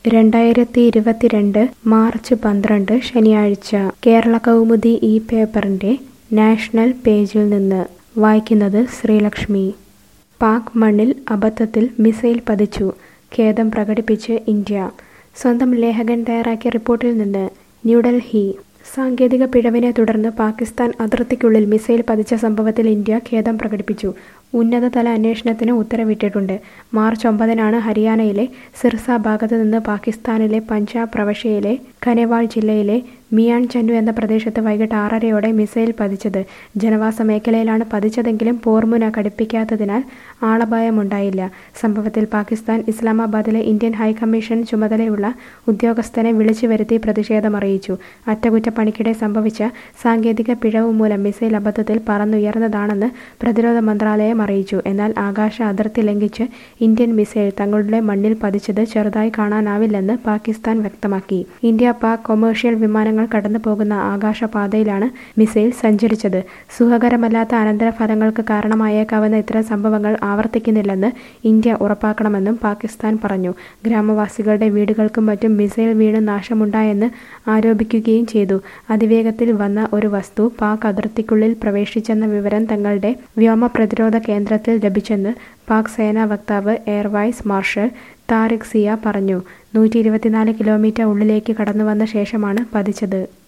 രണ്ടായിരത്തി ഇരുപത്തിരണ്ട് മാർച്ച് പന്ത്രണ്ട് ശനിയാഴ്ച കേരള കൗമുദി ഈ പേപ്പറിന്റെ നാഷണൽ പേജിൽ നിന്ന് വായിക്കുന്നത് ശ്രീലക്ഷ്മി പാക് മണ്ണിൽ അബദ്ധത്തിൽ മിസൈൽ പതിച്ചു ഖേദം പ്രകടിപ്പിച്ച് ഇന്ത്യ സ്വന്തം ലേഖകൻ തയ്യാറാക്കിയ റിപ്പോർട്ടിൽ നിന്ന് ന്യൂഡൽഹി സാങ്കേതിക പിഴവിനെ തുടർന്ന് പാകിസ്ഥാൻ അതിർത്തിക്കുള്ളിൽ മിസൈൽ പതിച്ച സംഭവത്തിൽ ഇന്ത്യ ഖേദം പ്രകടിപ്പിച്ചു ഉന്നതതല അന്വേഷണത്തിന് ഉത്തരവിട്ടിട്ടുണ്ട് മാർച്ച് ഒമ്പതിനാണ് ഹരിയാനയിലെ സിർസ ഭാഗത്ത് നിന്ന് പാകിസ്ഥാനിലെ പഞ്ചാബ് പ്രവിശ്യയിലെ ഖനെവാൾ ജില്ലയിലെ മിയാൻ ചന്നു എന്ന പ്രദേശത്ത് വൈകിട്ട് ആറരയോടെ മിസൈൽ പതിച്ചത് ജനവാസ മേഖലയിലാണ് പതിച്ചതെങ്കിലും പോർമുന ഘടിപ്പിക്കാത്തതിനാൽ ആളപായമുണ്ടായില്ല സംഭവത്തിൽ പാകിസ്ഥാൻ ഇസ്ലാമാബാദിലെ ഇന്ത്യൻ ഹൈക്കമ്മീഷൻ ചുമതലയുള്ള ഉദ്യോഗസ്ഥനെ വിളിച്ചു വരുത്തി പ്രതിഷേധമറിയിച്ചു അറ്റകുറ്റപ്പണിക്കിടെ സംഭവിച്ച സാങ്കേതിക പിഴവ് മൂലം മിസൈൽ അബദ്ധത്തിൽ പറന്നുയർന്നതാണെന്ന് പ്രതിരോധ മന്ത്രാലയം അറിയിച്ചു എന്നാൽ ആകാശ അതിർത്തി ലംഘിച്ച് ഇന്ത്യൻ മിസൈൽ തങ്ങളുടെ മണ്ണിൽ പതിച്ചത് ചെറുതായി കാണാനാവില്ലെന്ന് പാകിസ്ഥാൻ വ്യക്തമാക്കി ഇന്ത്യ പാക് കൊമേഴ്ഷ്യൽ വിമാനങ്ങൾ കടന്നു പോകുന്ന ആകാശപാതയിലാണ് മിസൈൽ സഞ്ചരിച്ചത് സുഖകരമല്ലാത്ത അനന്തരഫലങ്ങൾക്ക് കാരണമായേക്കാവുന്ന ഇത്തരം സംഭവങ്ങൾ ആവർത്തിക്കുന്നില്ലെന്ന് ഇന്ത്യ ഉറപ്പാക്കണമെന്നും പാകിസ്ഥാൻ പറഞ്ഞു ഗ്രാമവാസികളുടെ വീടുകൾക്കും മറ്റും മിസൈൽ വീണ് നാശമുണ്ടായെന്ന് ആരോപിക്കുകയും ചെയ്തു അതിവേഗത്തിൽ വന്ന ഒരു വസ്തു പാക് അതിർത്തിക്കുള്ളിൽ പ്രവേശിച്ചെന്ന വിവരം തങ്ങളുടെ വ്യോമ പ്രതിരോധ കേന്ദ്രത്തിൽ ലഭിച്ചെന്ന് പാക് സേനാ വക്താവ് air vice marshal Tariq Zia പറഞ്ഞു നൂറ്റി ഇരുപത്തിനാല് കിലോമീറ്റർ ഉള്ളിലേക്ക് കടന്നുവന്ന ശേഷമാണ് പതിച്ചത്